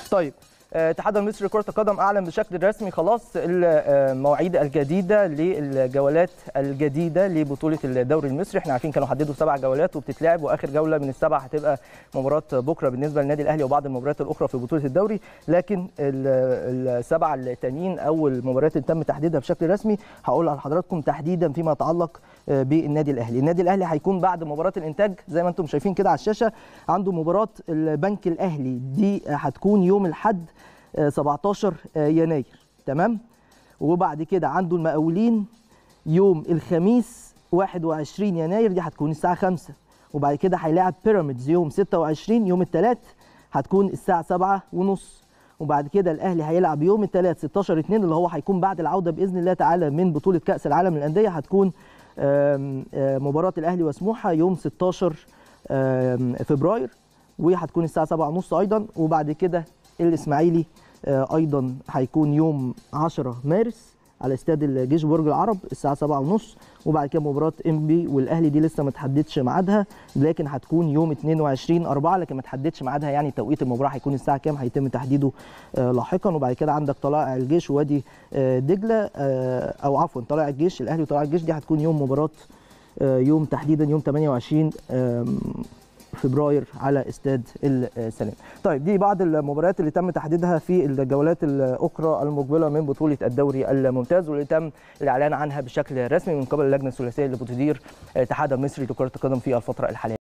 طيب آه، اتحاد المصري لكرة القدم أعلن بشكل رسمي خلاص المواعيد الجديدة للجولات الجديدة لبطولة الدوري المصري، احنا عارفين كانوا حددوا سبع جولات وبتتلعب وآخر جولة من السبع هتبقى مباراة بكرة بالنسبة للنادي الأهلي وبعض المباريات الأخرى في بطولة الدوري، لكن ال- السبعة التانيين أو المباريات اللي تم تحديدها بشكل رسمي هقول لحضراتكم تحديدا فيما يتعلق آه، بالنادي الأهلي، النادي الأهلي هيكون بعد مباراة الإنتاج زي ما أنتم شايفين كده على الشاشة عنده مباراة البنك الأهلي دي هتكون يوم الأحد آه، 17 آه، يناير تمام وبعد كده عنده المقاولين يوم الخميس 21 يناير دي هتكون الساعه 5 وبعد كده هيلاعب بيراميدز يوم 26 يوم الثلاث هتكون الساعه 7 ونص وبعد كده الاهلي هيلعب يوم الثلاث 16 2 اللي هو هيكون بعد العوده باذن الله تعالى من بطوله كاس العالم للانديه هتكون آم، آم، مباراه الاهلي وسموحه يوم 16 آم، فبراير وهتكون الساعه 7 ونص ايضا وبعد كده الاسماعيلي آه، ايضا هيكون يوم 10 مارس على استاد الجيش برج العرب الساعه 7 ونص وبعد كده مباراه ام بي والاهلي دي لسه ما تحددش ميعادها لكن هتكون يوم 22 4 لكن ما تحددش ميعادها يعني توقيت المباراه هيكون الساعه كام هيتم تحديده آه، لاحقا وبعد كده عندك طلائع الجيش ووادي آه، دجله آه، او عفوا طلائع الجيش الاهلي وطلائع الجيش دي هتكون يوم مباراه آه، يوم تحديدا يوم 28 آم، فبراير على استاد السلام. طيب دي بعض المباريات اللي تم تحديدها في الجولات الاخرى المقبله من بطوله الدوري الممتاز واللي تم الاعلان عنها بشكل رسمي من قبل اللجنه الثلاثيه اللي بتدير الاتحاد المصري لكره القدم في الفتره الحاليه.